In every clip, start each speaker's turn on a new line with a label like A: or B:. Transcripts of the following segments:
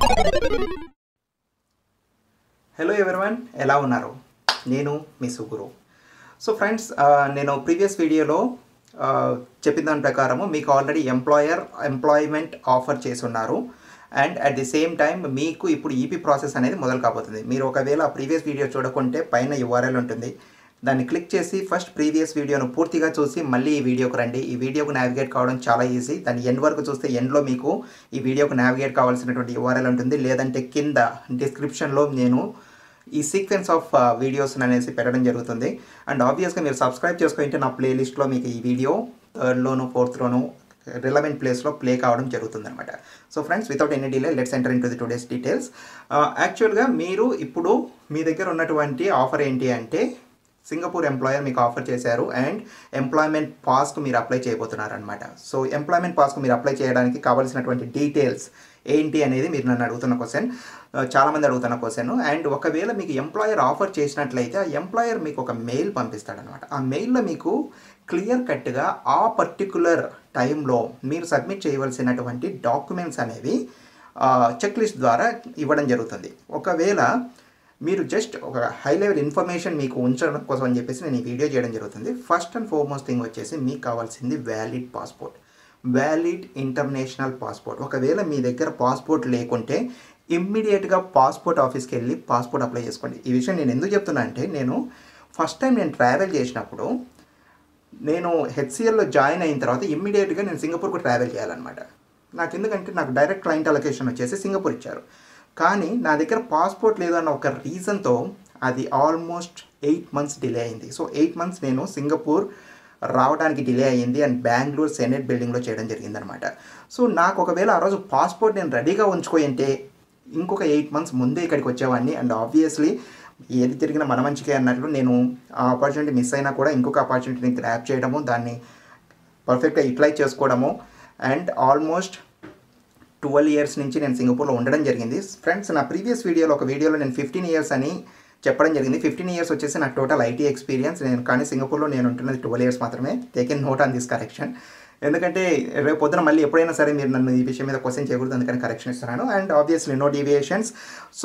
A: hello everyone ఎలా ఉన్నారు నేను మీ సుగురు సో ఫ్రెండ్స్ నేను ప్రీవియస్ వీడియోలో ఆ, చెప్పిన దాని ప్రకారము మీకు ఆల్రెడీ ఎంప్లాయర్ ఎంప్లాయ్మెంట్ ఆఫర్ చేసి ఉన్నారు and at the same time మీకు ఇప్పుడు ఈపీ ప్రాసెస్ అనేది మొదలు కాబోతుంది మీరు ఒకవేళ ప్రీవియస్ వీడియో చూడకుంటే పైన యూఆర్ఎల్ ఉంటుంది దాన్ని క్లిక్ చేసి ఫస్ట్ ప్రీవియస్ వీడియోను పూర్తిగా చూసి మళ్ళీ ఈ వీడియోకి రండి ఈ వీడియోకు నావిగేట్ కావడం చాలా ఈజీ దాన్ని ఎండ్ వరకు చూస్తే ఎండ్లో మీకు ఈ వీడియోకు నావిగేట్ కావాల్సినటువంటి యూఆర్ఎల్ ఉంటుంది లేదంటే కింద డిస్క్రిప్షన్లో నేను ఈ సీక్వెన్స్ ఆఫ్ వీడియోస్ అనేసి పెట్టడం జరుగుతుంది అండ్ ఆబ్వియస్గా మీరు సబ్స్క్రైబ్ చేసుకుంటే నా ప్లేలిస్ట్లో మీకు ఈ వీడియో థర్డ్లోను ఫోర్త్లోను రిలవెంట్ ప్లేస్లో ప్లే కావడం జరుగుతుంది అనమాట so friends without any delay let's enter into the today's details యాక్చువల్గా మీరు ఇప్పుడు మీ దగ్గర ఉన్నటువంటి ఆఫర్ ఏంటి అంటే సింగపూర్ ఎంప్లాయర్ మీకు ఆఫర్ చేశారు అండ్ ఎంప్లాయ్మెంట్ పాస్కు మీరు అప్లై చేయబోతున్నారు అనమాట సో ఎంప్లాయ్మెంట్ పాస్కు మీరు అప్లై చేయడానికి కావాల్సినటువంటి డీటెయిల్స్ ఏంటి అనేది మీరు నన్ను అడుగుతున్న క్వశ్చన్ చాలామంది అడుగుతున్న క్వశ్చన్ అండ్ ఒకవేళ మీకు ఎంప్లాయర్ ఆఫర్ చేసినట్లయితే ఆ ఎంప్లాయర్ మీకు ఒక మెయిల్ పంపిస్తాడనమాట ఆ మెయిల్లో మీకు క్లియర్ కట్గా ఆ పర్టికులర్ టైంలో మీరు సబ్మిట్ చేయవలసినటువంటి డాక్యుమెంట్స్ అనేవి చెక్ లిస్ట్ ద్వారా ఇవ్వడం జరుగుతుంది ఒకవేళ మీరు జస్ట్ ఒక హై లెవెల్ ఇన్ఫర్మేషన్ మీకు ఉంచడం కోసం అని చెప్పేసి నేను ఈ వీడియో చేయడం జరుగుతుంది ఫస్ట్ అండ్ ఫార్మోస్ట్ థింగ్ వచ్చేసి మీకు కావాల్సింది valid passport valid international passport ఒకవేళ మీ దగ్గర పాస్పోర్ట్ లేకుంటే ఇమ్మీడియట్గా పాస్పోర్ట్ ఆఫీస్కి వెళ్ళి పాస్పోర్ట్ అప్లై చేసుకోండి ఈ విషయం నేను ఎందుకు చెప్తున్నా అంటే నేను ఫస్ట్ టైం నేను ట్రావెల్ చేసినప్పుడు నేను హెచ్సిఎల్లో జాయిన్ అయిన తర్వాత ఇమ్మీడియట్గా నేను సింగపూర్కు ట్రావెల్ చేయాలన్నమాట నాకు ఎందుకంటే నాకు డైరెక్ట్ క్లయింట్ అలొకేషన్ వచ్చేసి సింగపూర్ ఇచ్చారు కానీ నా దగ్గర పాస్పోర్ట్ లేదన్న ఒక రీజన్తో అది ఆల్మోస్ట్ ఎయిట్ మంత్స్ డిలే అయింది సో ఎయిట్ మంత్స్ నేను సింగపూర్ రావడానికి డిలే అయ్యింది అండ్ బెంగళూరు సెనెట్ బిల్డింగ్లో చేయడం జరిగిందనమాట సో నాకు ఒకవేళ ఆ రోజు పాస్పోర్ట్ నేను రెడీగా ఉంచుకోయింటే ఇంకొక ఎయిట్ మంత్స్ ముందే ఇక్కడికి వచ్చేవాడిని అండ్ ఆబ్వియస్లీ ఏది తిరిగినా మన మంచికే అన్నట్లు నేను ఆ ఆపర్చునిటీ మిస్ అయినా కూడా ఇంకొక ఆపర్చునిటీని గ్రాప్ చేయడము దాన్ని పర్ఫెక్ట్గా యూటిలైజ్ చేసుకోవడము అండ్ ఆల్మోస్ట్ ట్వెల్వ్ ఇయర్స్ నుంచి నేను సింగపూర్లో ఉండడం జరిగింది ఫ్రెండ్స్ నా ప్రీవియస్ వీడియోలో ఒక వీడియోలో నేను ఫిఫ్టీన్ ఇయర్స్ అని చెప్పడం జరిగింది ఫిఫ్టీన్ ఇయర్స్ వచ్చేసి నా టోటల్ ఐటీ ఎక్స్పీరియన్స్ నేను కానీ సింగపూర్లో నేను ఉంటున్నది ట్వెల్వ్ ఇయర్స్ మాత్రమే taken note on this correction ఎందుకంటే రేపు పొద్దున మళ్ళీ ఎప్పుడైనా సరే మీరు నన్ను ఈ విషయం మీద క్వశ్చన్ చేయకూడదు అందుకని కరెక్షన్ ఇస్తున్నాను and obviously no deviations so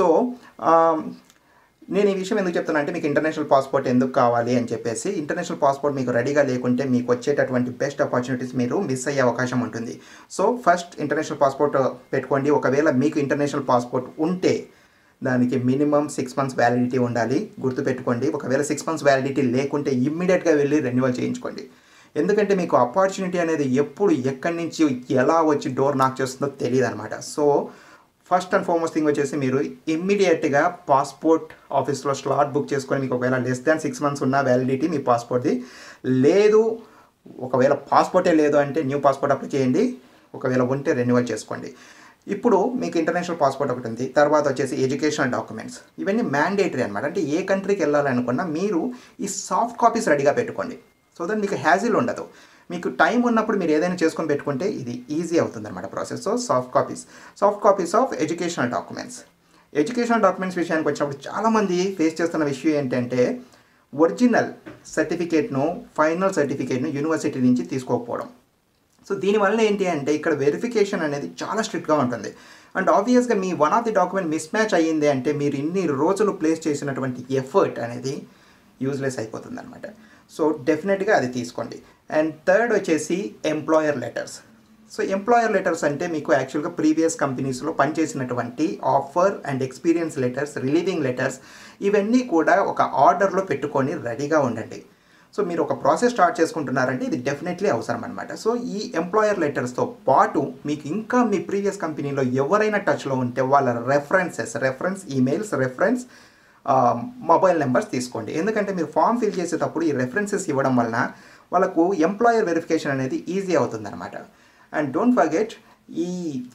A: నేను ఈ విషయం ఎందుకు చెప్తున్నా అంటే మీకు ఇంటర్నేషనల్ పాస్పోర్ట్ ఎందుకు కావాలి అని చెప్పేసి ఇంటర్నేషనల్ పాస్పోర్ట్ మీకు రెడీగా లేకుంటే మీకు వచ్చేటటువంటి బెస్ట్ ఆపర్చునిటీస్ మీరు మిస్ అయ్యే అవకాశం ఉంటుంది సో ఫస్ట్ ఇంటర్నేషనల్ పాస్పోర్ట్ పెట్టుకోండి ఒకవేళ మీకు ఇంటర్నేషనల్ పాస్పోర్ట్ ఉంటే దానికి మినిమం సిక్స్ మంత్స్ వ్యాలిడిటీ ఉండాలి గుర్తుపెట్టుకోండి ఒకవేళ సిక్స్ మంత్స్ వ్యాలిడిటీ లేకుంటే ఇమ్మీడియట్గా వెళ్ళి రెన్యువల్ చేయించుకోండి ఎందుకంటే మీకు ఆపర్చునిటీ అనేది ఎప్పుడు ఎక్కడి నుంచి ఎలా వచ్చి డోర్ నాక్ చేస్తుందో తెలియదు అనమాట so first and foremost thing వచ్చేసి మీరు ఇమ్మీడియట్గా పాస్పోర్ట్ ఆఫీస్లో స్లాట్ బుక్ చేసుకొని మీకు ఒకవేళ లెస్ దాన్ సిక్స్ మంత్స్ ఉన్న వ్యాలిడిటీ మీ పాస్పోర్ట్ది లేదు ఒకవేళ పాస్పోర్టే లేదు అంటే న్యూ పాస్పోర్ట్ అప్లై చేయండి ఒకవేళ ఉంటే రెన్యువల్ చేసుకోండి ఇప్పుడు మీకు ఇంటర్నేషనల్ పాస్పోర్ట్ ఒకటి ఉంది తర్వాత వచ్చేసి ఎడ్యుకేషనల్ డాక్యుమెంట్స్ ఇవన్నీ మ్యాండేటరీ అనమాట అంటే ఏ కంట్రీకి వెళ్ళాలనుకున్నా మీరు ఈ సాఫ్ట్ కాపీస్ రెడీగా పెట్టుకోండి సో దట్ మీకు హ్యాజిల్ ఉండదు మీకు టైం ఉన్నప్పుడు మీరు ఏదైనా చేసుకొని పెట్టుకుంటే ఇది ఈజీ అవుతుంది అనమాట process so soft copies soft copies of educational documents educational documents విషయానికి వచ్చినప్పుడు చాలామంది ఫేస్ చేస్తున్న విషయం ఏంటంటే ఒరిజినల్ సర్టిఫికేట్ను ఫైనల్ సర్టిఫికేట్ను యూనివర్సిటీ నుంచి తీసుకోకపోవడం సో దీనివల్ల ఏంటి అంటే ఇక్కడ వెరిఫికేషన్ అనేది చాలా స్ట్రిక్ట్గా ఉంటుంది అండ్ ఆబ్వియస్గా మీ one of the document mismatch అయ్యింది అంటే మీరు ఇన్ని రోజులు ప్లేస్ చేసినటువంటి ఎఫర్ట్ అనేది యూజ్లెస్ అయిపోతుంది అనమాట సో డెఫినెట్గా అది తీసుకోండి అండ్ థర్డ్ వచ్చేసి employer letters so employer letters అంటే మీకు యాక్చువల్గా ప్రీవియస్ కంపెనీస్లో పనిచేసినటువంటి offer and experience letters relieving letters ఇవన్నీ కూడా ఒక ఆర్డర్లో పెట్టుకొని రెడీగా ఉండండి సో మీరు ఒక ప్రాసెస్ స్టార్ట్ చేసుకుంటున్నారంటే ఇది డెఫినెట్లీ అవసరం అనమాట సో ఈ ఎంప్లాయర్ లెటర్స్తో పాటు మీకు ఇంకా మీ ప్రీవియస్ కంపెనీలో ఎవరైనా టచ్లో ఉంటే వాళ్ళ references reference emails reference mobile numbers తీసుకోండి ఎందుకంటే మీరు ఫామ్ ఫిల్ చేసేటప్పుడు ఈ రెఫరెన్సెస్ ఇవ్వడం వలన వాళ్ళకు ఎంప్లాయర్ వెరిఫికేషన్ అనేది ఈజీ అవుతుంది అనమాట అండ్ డోంట్ ఫర్గెట్ ఈ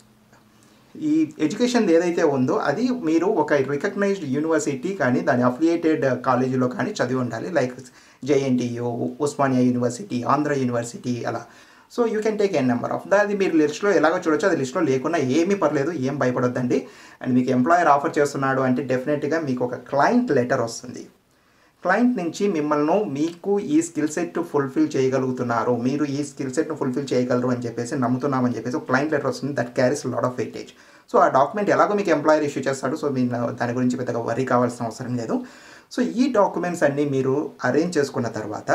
A: ఈ ఎడ్యుకేషన్ ఏదైతే ఉందో అది మీరు ఒక రికగ్నైజ్డ్ యూనివర్సిటీ కానీ దాని అఫిలియేటెడ్ కాలేజీలో కానీ చదివి ఉండాలి like JNTU Osmania university Andhra university అలా so you can take n number of దాది మీరు లిస్ట్లో ఎలాగో చూడొచ్చు అది లిస్ట్లో లేకున్నా ఏమీ పర్లేదు ఏం భయపడొద్దండి అండ్ మీకు ఎంప్లాయర్ ఆఫర్ చేస్తున్నాడు అంటే డెఫినెట్గా మీకు ఒక క్లయింట్ లెటర్ వస్తుంది క్లయింట్ నుంచి మిమ్మల్ని మీకు ఈ స్కిల్ సెట్ ఫుల్ఫిల్ చేయగలుగుతున్నారు మీరు ఈ స్కిల్ సెట్ను ఫుల్ఫిల్ చేయగలరు అని చెప్పేసి నమ్ముతున్నామని చెప్పేసి ఒక క్లయింట్ లెటర్ వస్తుంది that carries load of weightage so ఆ డాక్యుమెంట్ ఎలాగో మీకు ఎంప్లాయర్ ఇష్యూ చేస్తాడు సో మీరు దాని గురించి పెద్దగా వరీ కావాల్సిన అవసరం లేదు సో ఈ డాక్యుమెంట్స్ అన్నీ మీరు అరేంజ్ చేసుకున్న తర్వాత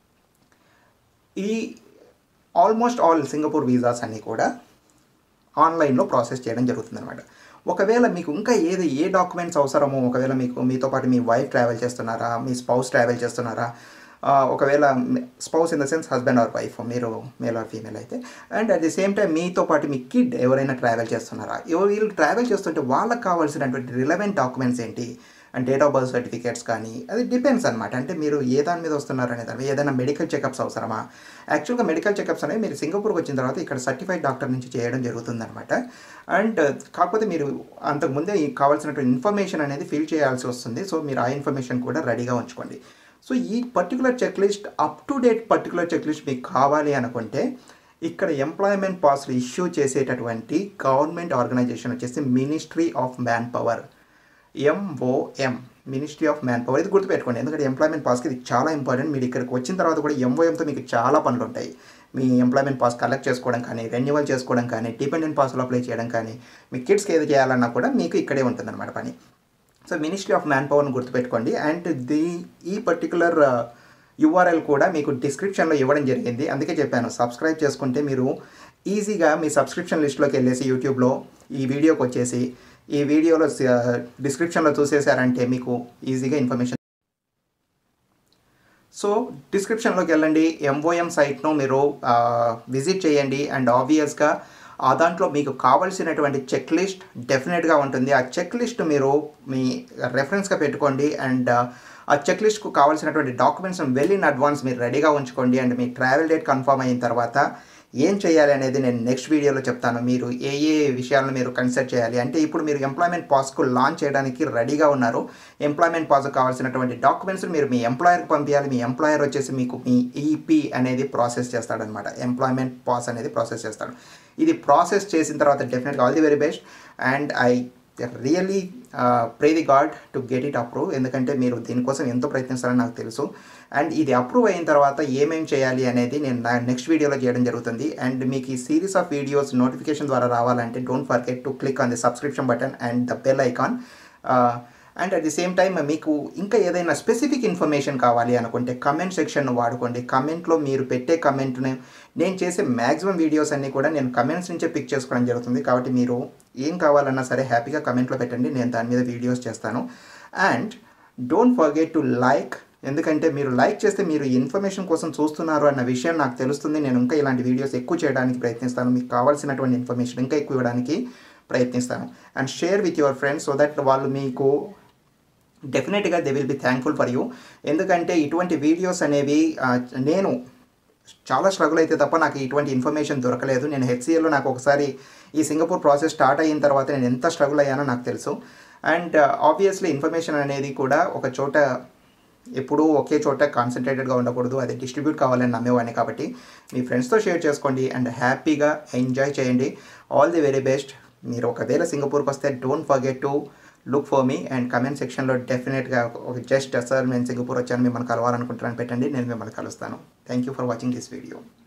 A: ఈ ఆల్మోస్ట్ ఆల్ సింగపూర్ వీసాస్ అన్నీ కూడా ఆన్లైన్లో ప్రాసెస్ చేయడం జరుగుతుందన్నమాట ఒకవేళ మీకు ఇంకా ఏది ఏ డాక్యుమెంట్స్ అవసరమో ఒకవేళ మీకు మీతో పాటు మీ వైఫ్ ట్రావెల్ చేస్తున్నారా మీ స్పౌస్ ట్రావెల్ చేస్తున్నారా ఆ, ఒకవేళ spouse in the sense husband or wife మీరు మేల్ ఆర్ ఫీమేల్ అయితే and at the same time మీతో పాటు మీ కిడ్ ఎవరైనా ట్రావెల్ చేస్తున్నారా ఎవరు వీళ్ళు ట్రావెల్ చేస్తుంటే వాళ్ళకి కావాల్సినటువంటి రిలవెంట్ డాక్యుమెంట్స్ ఏంటి and date of birth certificates కానీ అది డిపెండ్స్ అనమాట అంటే మీరు ఏ దాని మీద వస్తున్నారు అనే దాని మీద ఏదైనా మెడికల్ చెకప్స్ అవసరమా యాక్చువల్గా మెడికల్ చెకప్స్ అనేవి మీరు సింగపూర్కి వచ్చిన తర్వాత ఇక్కడ సర్టిఫైడ్ డాక్టర్ నుంచి చేయడం జరుగుతుందన్నమాట అండ్ కాకపోతే మీరు అంతకుముందే ఈ కావాల్సినటువంటి ఇన్ఫర్మేషన్ అనేది ఫిల్ చేయాల్సి వస్తుంది సో మీరు ఆ ఇన్ఫర్మేషన్ కూడా రెడీగా ఉంచుకోండి సో ఈ particular checklist up to date particular checklist మీకు కావాలి అనుకుంటే ఇక్కడ ఎంప్లాయ్మెంట్ పాస్లు ఇష్యూ చేసేటటువంటి గవర్నమెంట్ ఆర్గనైజేషన్ వచ్చేసి ministry of manpower MOM ministry of manpower ఇది గుర్తుపెట్టుకోండి ఎందుకంటే ఎంప్లాయ్మెంట్ పాస్కి ఇది చాలా ఇంపార్టెంట్ మీరు ఇక్కడికి వచ్చిన తర్వాత కూడా ఎంఓఎంతో మీకు చాలా పనులు ఉంటాయి మీ ఎంప్లాయ్మెంట్ పాస్ కలెక్ట్ చేసుకోవడం కానీ రెన్యువల్ చేసుకోవడం కానీ డిపెండెంట్ పాస్లో అప్లై చేయడం కానీ మీ కిడ్స్కి ఏది చేయాలన్నా కూడా మీకు ఇక్కడే ఉంటుందన్నమాట పని సో మినిస్ట్రీ ఆఫ్ మ్యాన్ పవర్ని గుర్తుపెట్టుకోండి అండ్ ది ఈ పర్టికులర్ యూఆర్ఎల్ కూడా మీకు డిస్క్రిప్షన్లో ఇవ్వడం జరిగింది అందుకే చెప్పాను సబ్స్క్రైబ్ చేసుకుంటే మీరు ఈజీగా మీ సబ్స్క్రిప్షన్ లిస్ట్లోకి వెళ్ళేసి యూట్యూబ్లో ఈ వీడియోకి వచ్చేసి ఈ వీడియోలో డిస్క్రిప్షన్లో చూసేశారంటే మీకు ఈజీగా ఇన్ఫర్మేషన్ సో డిస్క్రిప్షన్లోకి వెళ్ళండి ఎంఓఎం సైట్ను మీరు విజిట్ చేయండి అండ్ ఆబ్వియస్గా ఆ దాంట్లో మీకు కావాల్సినటువంటి చెక్ లిస్ట్ డెఫినెట్గా ఉంటుంది ఆ చెక్ లిస్ట్ మీరు మీ రెఫరెన్స్గా పెట్టుకోండి అండ్ ఆ చెక్ లిస్ట్కు కావాల్సినటువంటి డాక్యుమెంట్స్ వెల్ ఇన్ అడ్వాన్స్ మీరు రెడీగా ఉంచుకోండి అండ్ మీ ట్రావెల్ డేట్ కన్ఫర్మ్ అయిన తర్వాత ఏం చేయాలి అనేది నేను నెక్స్ట్ వీడియోలో చెప్తాను మీరు ఏ ఏ విషయాలను మీరు కన్సిడర్ చేయాలి అంటే ఇప్పుడు మీరు ఎంప్లాయ్మెంట్ పాస్కు లాంచ్ చేయడానికి రెడీగా ఉన్నారు ఎంప్లాయ్మెంట్ పాస్కు కావాల్సినటువంటి డాక్యుమెంట్స్ మీరు మీ ఎంప్లాయర్కి పంపించాలి మీ ఎంప్లాయర్ వచ్చేసి మీకు మీ ఈపీ అనేది ప్రాసెస్ చేస్తాడనమాట ఎంప్లాయ్మెంట్ పాస్ అనేది ప్రాసెస్ చేస్తాడు ఇది ప్రాసెస్ చేసిన తర్వాత డెఫినెట్గా all the very best and I really pray the god to get it approve ఎందుకంటే మీరు దీనికోసం ఎంతో ప్రయత్నిస్తారని నాకు తెలుసు అండ్ ఇది అప్రూవ్ అయిన తర్వాత ఏమేం చేయాలి అనేది నేను నా నెక్స్ట్ వీడియోలో చేయడం జరుగుతుంది అండ్ మీకు ఈ సిరీస్ ఆఫ్ వీడియోస్ నోటిఫికేషన్ ద్వారా రావాలంటే don't forget to click on the subscription button and the bell icon and at the same time మీకు ఇంకా ఏదైనా స్పెసిఫిక్ ఇన్ఫర్మేషన్ కావాలి అనుకుంటే కమెంట్ సెక్షన్ వాడుకోండి కమెంట్లో మీరు పెట్టే కమెంట్ని నేను చేసే మ్యాక్సిమం వీడియోస్ అన్నీ కూడా నేను కమెంట్స్ నుంచే పిక్ చేసుకోవడం జరుగుతుంది కాబట్టి మీరు ఏం కావాలన్నా సరే హ్యాపీగా కమెంట్లో పెట్టండి నేను దాని మీద వీడియోస్ చేస్తాను and don't forget to like ఎందుకంటే మీరు లైక్ చేస్తే మీరు ఇన్ఫర్మేషన్ కోసం చూస్తున్నారు అన్న విషయం నాకు తెలుస్తుంది నేను ఇంకా ఇలాంటి వీడియోస్ ఎక్కువ చేయడానికి ప్రయత్నిస్తాను మీకు కావాల్సినటువంటి ఇన్ఫర్మేషన్ ఇంకా ఎక్కువ ఇవ్వడానికి ప్రయత్నిస్తాను and share with your friends so that వాళ్ళు మీకు డెఫినెట్గా they will be thankful for you ఎందుకంటే ఇటువంటి వీడియోస్ అనేవి ఆ, నేను చాలా స్ట్రగుల్ అయితే తప్ప నాకు ఇటువంటి ఇన్ఫర్మేషన్ దొరకలేదు నేను హెచ్సిఎల్లో నాకు ఒకసారి ఈ సింగపూర్ ప్రాసెస్ స్టార్ట్ అయిన తర్వాత నేను ఎంత స్ట్రగుల్ అయ్యానో నాకు తెలుసు అండ్ ఆబ్వియస్లీ ఇన్ఫర్మేషన్ అనేది కూడా ఒక చోట ఎప్పుడూ ఒకే చోట కాన్సన్ట్రేటెడ్గా ఉండకూడదు అది డిస్ట్రిబ్యూట్ కావాలని నమ్మేవాడిని కాబట్టి మీ ఫ్రెండ్స్తో షేర్ చేసుకోండి అండ్ హ్యాపీగా ఎంజాయ్ చేయండి ఆల్ ది వెరీ బెస్ట్ మీరు ఒకవేళ సింగపూర్కి వస్తే don't forget to look for మీ అండ్ కమెంట్ సెక్షన్లో డెఫినెట్గా ఒక జస్ట్ సార్ నేను సింగపూర్ వచ్చాను మిమ్మల్ని కలవాలనుకుంటున్నాను పెట్టండి నేను మిమ్మల్ని కలుస్తాను thank you for watching this video